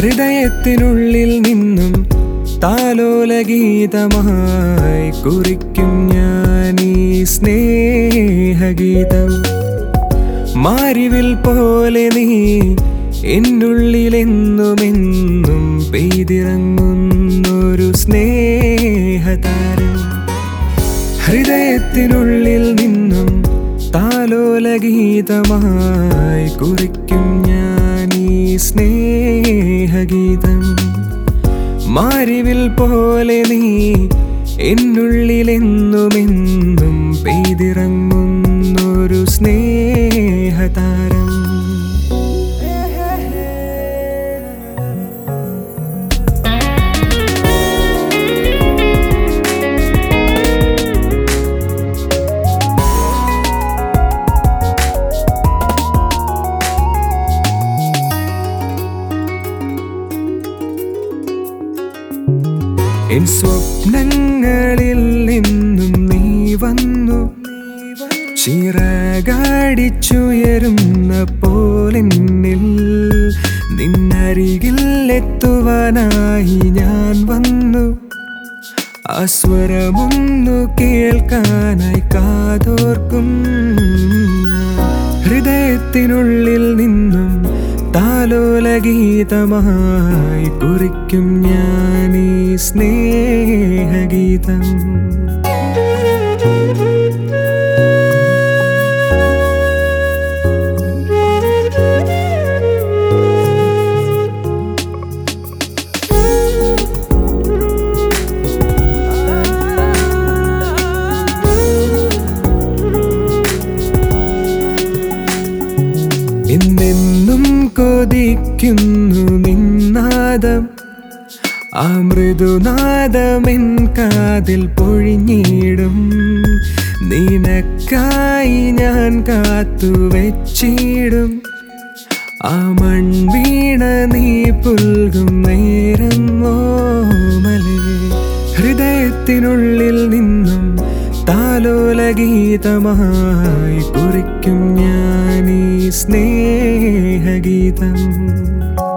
ഹൃദയത്തിനുള്ളിൽ നിന്നും താലോലഗീതമായി കുറിക്കും ഞാൻ ഈ സ്നേഹഗീതം മാരിവിൽ പോലെ നീ എന്നുള്ളിലെന്നുമെന്നും പെയ്തിറങ്ങുന്നൊരു സ്നേഹതാരം ഹൃദയത്തിനുള്ളിൽ നിന്നും താലോലഗീതമായി കുറിക്കും ഞാൻ ഈ സ്നേഹഗീതം മാരിവിൽ പോലെ നീ എന്നുള്ളിലെന്നുമെന്നും പെയ്തിറങ്ങുന്നൊരു സ്നേഹതാരം എൻ സ്വപ്നങ്ങളിൽ നിന്നും നീ വന്നു ചിറകാടിച്ചുയരുന്ന പോലെന്നിൽ നിന്നരികിൽ എത്തുവാനായി ഞാൻ വന്നു ആ സ്വരമൊന്നു കേൾക്കാനായി കാതോർക്കും ഞാൻ. ഹൃദയത്തിനുള്ളിൽ നിന്നും താലോലഗീതമായി കുറിക്കും ഞാൻ ഈ സ്നേഹഗീതം എന്നെന്നും കൊതിക്കുന്നു നിന്നാദം ആ മൃദുനാദമെൻ കാതിൽ പൊഴിഞ്ഞിടും നിനക്കായി ഞാൻ കാത്തു വെച്ചിടും ആ മൺവീണ നീ പുൽകും നേരം ഓമലേ ഹൃദയത്തിനുള്ളിൽ നിന്നും താലോലഗീതമായി കുറിക്കും ഞാൻ ഈ സ്നേഹഗീതം